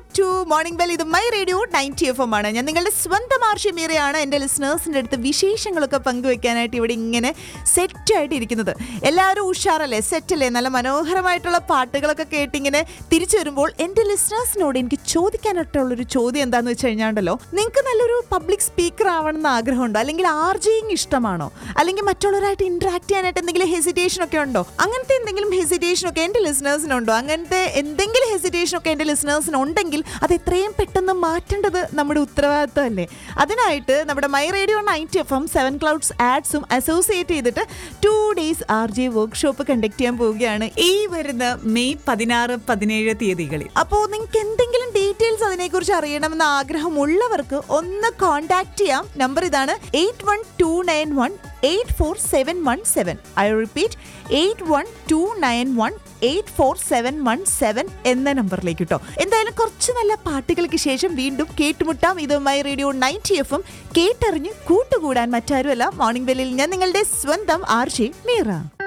to morning bell ഇത് my radio ninety F M ആണ് ഞാൻ നിങ്ങളുടെ സ്വന്തം ആർഷി മീറയാണ് എൻ്റെ ലിസ്ണേഴ്സിൻ്റെ അടുത്ത് വിശേഷങ്ങളൊക്കെ പങ്കുവെക്കാനായിട്ട് ഇവിടെ ഇങ്ങനെ സെറ്റായിട്ട് ഇരിക്കുന്നത് എല്ലാവരും ഉഷാറല്ലേ സെറ്റല്ലേ നല്ല മനോഹരമായിട്ടുള്ള പാട്ടുകളൊക്കെ കേട്ടിങ്ങനെ തിരിച്ചു വരുമ്പോൾ എൻ്റെ ലിസ്ണേഴ്സിനോട് എനിക്ക് ചോദിക്കാനായിട്ടുള്ളൊരു ചോദ്യം എന്താണെന്ന് വെച്ച് കഴിഞ്ഞാണ്ടല്ലോ നിങ്ങൾക്ക് നല്ലൊരു പബ്ലിക് സ്പീക്കർ ആവണമെന്ന് ആഗ്രഹമുണ്ടോ അല്ലെങ്കിൽ ആർജിങ് ഇഷ്ടമാണോ അല്ലെങ്കിൽ മറ്റുള്ളവരായിട്ട് ഇന്ററാക്ട് ചെയ്യാനായിട്ട് എന്തെങ്കിലും ഹെസിറ്റേഷൻ ഒക്കെ ഉണ്ടോ അങ്ങനത്തെ എന്തെങ്കിലും ഹെസിറ്റേഷൻ ഒക്കെ എൻ്റെ ലിസ്ണേഴ്സിനുണ്ടോ അങ്ങനത്തെ എന്തെങ്കിലും ഹെസിറ്റേഷൻ ഒക്കെ എൻ്റെ ലിസ്ണേഴ്സിന് ഉണ്ടെങ്കിൽ അത് എത്രയും പെട്ടെന്ന് മാറ്റേണ്ടത് നമ്മുടെ ഉത്തരവാദിത്തമല്ലേ അതിനായിട്ട് നമ്മുടെ my radio ninety F M seven clouds ആഡ്സും അസോസിയേറ്റ് ചെയ്തിട്ട് two days R J workshop conduct ചെയ്യാൻ പോവുകയാണ് ഈ വരുന്ന മെയ് പതിനാറ് പതിനേഴ് തീയതികളിൽ അപ്പോൾ നിങ്ങൾക്ക് എന്തെങ്കിലും ഡീറ്റെയിൽസ് അതിനെക്കുറിച്ച് അറിയണമെന്ന് ആഗ്രഹമുള്ളവർക്ക് ഒന്ന് കോൺടാക്ട് ചെയ്യാം നമ്പർ ഇതാണ് eight one two nine one eight four seven one seven I repeat eight one two nine one eight four seven one seven എന്ന നമ്പറിലേക്ക് കേട്ടോ എന്തായാലും കുറച്ച് നല്ല പാട്ടുകൾക്ക് ശേഷം വീണ്ടും കേട്ടുമുട്ടാം ഇത് മൈ റേഡിയോ നയൻറ്റി എഫും കേട്ടറിഞ്ഞ് കൂട്ടുകൂടാൻ മറ്റാരുമല്ല മോർണിംഗ് ബെല്ലിൽ ഞാൻ നിങ്ങളുടെ സ്വന്തം ആർഷി മീറ